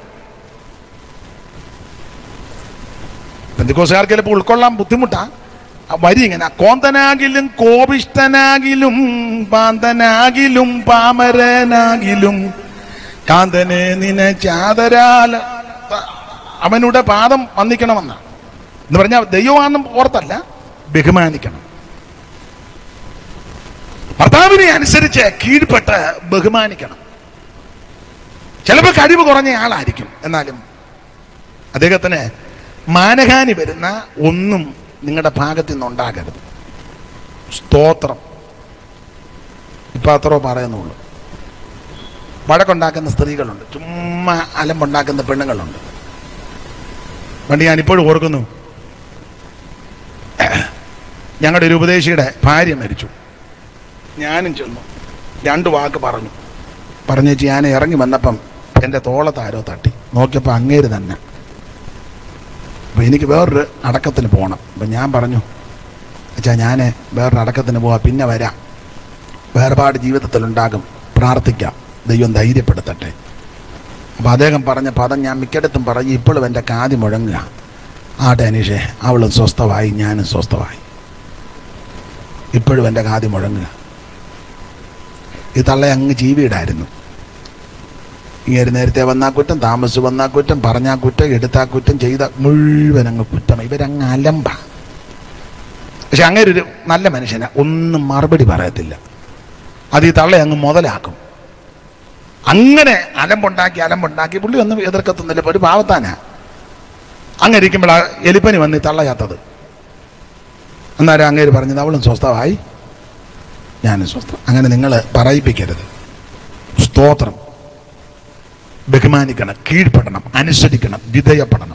പെന്തിക്കോസുകാർക്ക് ചിലപ്പോൾ ഉൾക്കൊള്ളാൻ ബുദ്ധിമുട്ടാ ആ വരി ഇങ്ങനെ കോന്തനാകിലും കോപിഷ്ടനാകിലും പാന്തനാകിലും പാമരനാകിലും കാന്തനെ നിന ചാതരാല അവനുടെ പാദം വന്നിക്കണമെന്ന എന്ന് പറഞ്ഞാൽ ദൈവമാണെന്നും ഓർത്തല്ല ബഹുമാനിക്കണം ഭർത്താവിനെ അനുസരിച്ച് കീഴ്പ്പെട്ട് ബഹുമാനിക്കണം ചിലപ്പോൾ കഴിവ് കുറഞ്ഞ ആളായിരിക്കും എന്നാലും അദ്ദേഹത്തിന് മാനഹാനി വരുന്ന ഒന്നും നിങ്ങളുടെ ഭാഗത്തു നിന്നുണ്ടാകരുത് സ്തോത്രം ഇപ്പൊ അത്രോ പറയുന്നുള്ളൂ വഴക്കുണ്ടാക്കുന്ന സ്ത്രീകളുണ്ട് ചുമ്മാ അലമ്പുണ്ടാക്കുന്ന പെണ്ണുങ്ങളുണ്ട് പണ്ട് ഞാൻ ഇപ്പോഴും ഓർക്കുന്നു ഞങ്ങളുടെ ഒരു ഉപദേശിയുടെ ഭാര്യ മരിച്ചു ഞാനും ചെന്നു രണ്ട് വാക്ക് പറഞ്ഞു പറഞ്ഞേച്ച് ഞാൻ ഇറങ്ങി വന്നപ്പം എൻ്റെ തോളത്ത് ആരോ തട്ടി നോക്കിയപ്പോൾ അങ്ങേര് തന്നെ അപ്പം എനിക്ക് വേറൊരു അടക്കത്തിന് പോകണം അപ്പം ഞാൻ പറഞ്ഞു അച്ഛാ ഞാൻ വേറൊരു അടക്കത്തിന് പോവാം പിന്നെ വരാം വേർപാട് ജീവിതത്തിലുണ്ടാകും പ്രാർത്ഥിക്കാം ദൈവം ധൈര്യപ്പെടുത്തട്ടെ അപ്പം അദ്ദേഹം പറഞ്ഞ പദം ഞാൻ മിക്കയിടത്തും പറഞ്ഞു ഇപ്പോഴും എൻ്റെ കാതി മുഴങ്ങുക ആട്ടെ അനീഷേ അവളും സ്വസ്ഥമായി ഞാനും സ്വസ്ഥമായി ഇപ്പോഴും എൻ്റെ കാതി മുഴങ്ങുക ഈ തള്ള അങ്ങ് ജീവിയിടായിരുന്നു ഇങ്ങനെ നേരത്തെ വന്നാ കുറ്റം താമസിച്ച് വന്നാ കുറ്റം പറഞ്ഞാ കുറ്റം എടുത്താ കുറ്റം ചെയ്ത മുഴുവൻ അങ്ങ് കുറ്റം ഇവരങ്ങ് അലമ്പ പക്ഷെ അങ്ങനെ ഒരു നല്ല മനുഷ്യന ഒന്നും മറുപടി പറയത്തില്ല അത് ഈ തള്ള അങ്ങ് മുതലാക്കും അങ്ങനെ അലമ്പുണ്ടാക്കി അലമ്പുണ്ടാക്കി പുള്ളി ഒന്നും എതിർക്കത്തൊന്നുമില്ല ഒരു പാവത്താനാ അങ്ങനെ ഇരിക്കുമ്പോൾ എലിപ്പനി വന്ന് ഈ തള്ള ചത്തത് അന്നേരം അങ്ങേര് പറഞ്ഞത് അവളും സ്വസ്ഥമായി ഞാനും സ്വസ്ഥം അങ്ങനെ നിങ്ങൾ പറയിപ്പിക്കരുത് സ്തോത്രം ബഹുമാനിക്കണം കീഴ്പ്പെടണം അനുസരിക്കണം വിധേയപ്പെടണം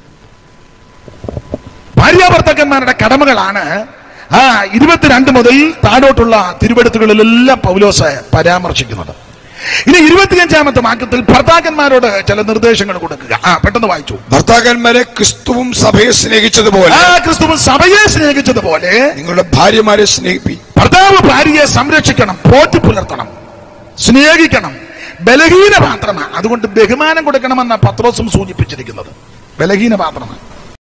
ഭാര്യാഭർത്തക്കന്മാരുടെ കടമകളാണ് ആ ഇരുപത്തിരണ്ട് മുതൽ താഴോട്ടുള്ള തിരുവെടുത്തുകളിലെല്ലാം പൗലോസ് പരാമർശിക്കുന്നത് ഇനി ഇരുപത്തിയഞ്ചാമത്തെ വാക്യത്തിൽ ഭർത്താക്കന്മാരോട് ചില നിർദ്ദേശങ്ങൾ കൊടുക്കുക ആ പെട്ടെന്ന് വായിച്ചു ഭർത്താക്കന്മാരെ ക്രിസ്തുവും സഭയെ സ്നേഹിച്ചതുപോലെ ആ ക്രിസ്തുവും സഭയെ സ്നേഹിച്ചതുപോലെ നിങ്ങളുടെ ഭാര്യമാരെ സ്നേഹിപ്പി ഭർത്താവ് ഭാര്യയെ സംരക്ഷിക്കണം പോറ്റി പുലർത്തണം സ്നേഹിക്കണം ബലഹീന പാത്രമാണ് അതുകൊണ്ട് ബഹുമാനം കൊടുക്കണമെന്ന പത്രോസും സൂചിപ്പിച്ചിരിക്കുന്നത് ബലഹീന പാത്രമാണ്